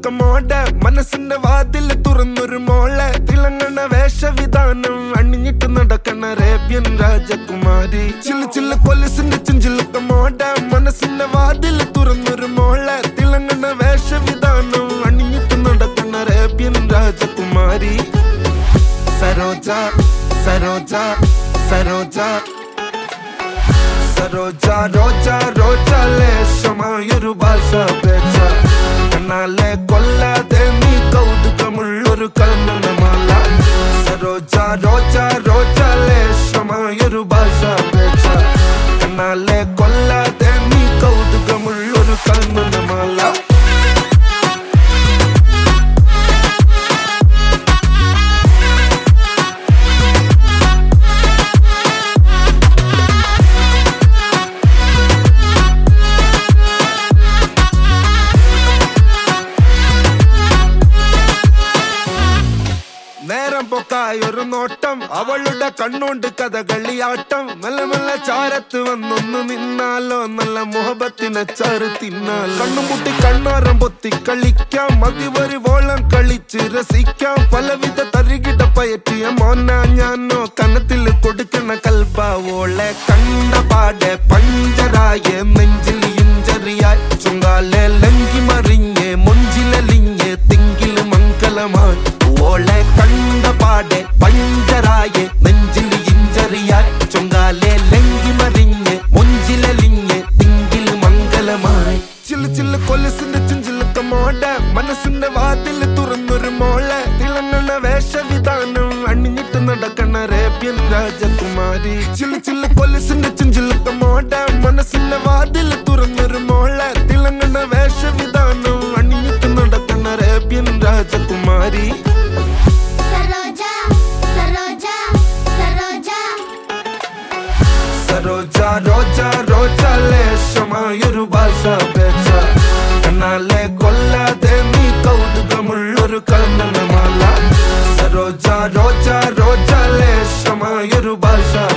ചിഞ്ചിലുക്കമോടെ മനസ്സിന്റെ വാതിൽ തുറന്നൊരു മോളെ തിളങ്ങണ വേഷവിധാനം അണിഞ്ഞിട്ട് നടക്കണ അറേബ്യൻ രാജകുമാരി ചില്ലു ചില്ലു കൊലസിന്റെ ചിഞ്ചിലുക്കമോടെ മനസ്സിന്റെ വാതിൽ തുറന്നൊരു മോളെ തിളങ്ങണ വേഷവിധാനം അണിഞ്ഞിട്ട് നടക്കണ അറേബ്യൻ രാജകുമാരി സരോജ സരോജ സരോജ സരോജ രോജ രോജ ലേശമായൊരു ഭാഷ പേച്ച കണ്ണാലെ കൊല്ലാതെ നീ കൗതുകമുള്ളൊരു കൽമനമാല സരോജ രോജ രോജ ലേശമായൊരു ഭാഷ പേച്ച കണ്ണാലെ കൊല്ലാതെ നീ കൗതുകമുള്ളൊരു കൽമനമാല നേരം പൊക്കായ ഒരു നോട്ടം അവളുടെ കണ്ണുകൊണ്ട് കഥകളിയാട്ടം നല്ല നല്ല ചാരത്ത് വന്നൊന്ന് നിന്നാലോ നല്ല മുഹബത്തിനെ ചാറ് തിന്നാൽ കണ്ണുമുട്ടി കണ്ണോരം പൊത്തി കളിക്കാം മതിവരി വോളം കളിച്ച് രസിക്കാം പലവിധ തരികിട പയറ്റിയ മോന ഞാനോ കനത്തിൽ കൊടുക്കണ കൽബാവോളെ കണ്ട പാടെ പഞ്ചരായ നെഞ്ചിൽ ഇഞ്ചറിയായി ചുങ്കാലെ ലങ്കി മറിഞ്ഞ് മൊഞ്ചിലലിഞ്ഞ് തിങ്കിൽ മംഗളമായി ഓളെ കണ്ട പാടെ പഞ്ചരായ നെഞ്ചിൽ ഇഞ്ചറിയായി ചുങ്കാലെ ലങ്കി മറിഞ്ഞ് മൊഞ്ചിലലിഞ്ഞ് തിങ്കിൽ മംഗളമായി ചില്ലു ചില്ലു കൊലസിന്റെ ചിഞ്ചിലൊക്കെ മോടെ മനസ്സിന്റെ വാതിൽ തുറന്നൊരു മോളെ തിളങ്ങണ വേഷവിധാനം അണിഞ്ഞിട്ട് നടക്കണ അറേബ്യൻ രാജകുമാരി ചില്ലു ചില്ലു കൊലസിന്റെ ചിഞ്ചിലൊക്കെ മോടെ മനസ്സിന്റെ വാതിൽ തുറന്നൊരു മോളെ തിളങ്ങണ വേഷവിധാനം അണിഞ്ഞിട്ട് നടക്കണ അറേബ്യൻ രാജകുമാരി സരോജ സരോജ സരോജ സരോജ രോജ രോജ ലേശമായൊരു ഭാഷ പേച്ച കണ്ണാലെ കൊല്ലാതെ നീ കൗതുകമുള്ളൊരു കൽമനമാല സരോജ രോജ രോജ ലേശമായൊരു ഭാഷ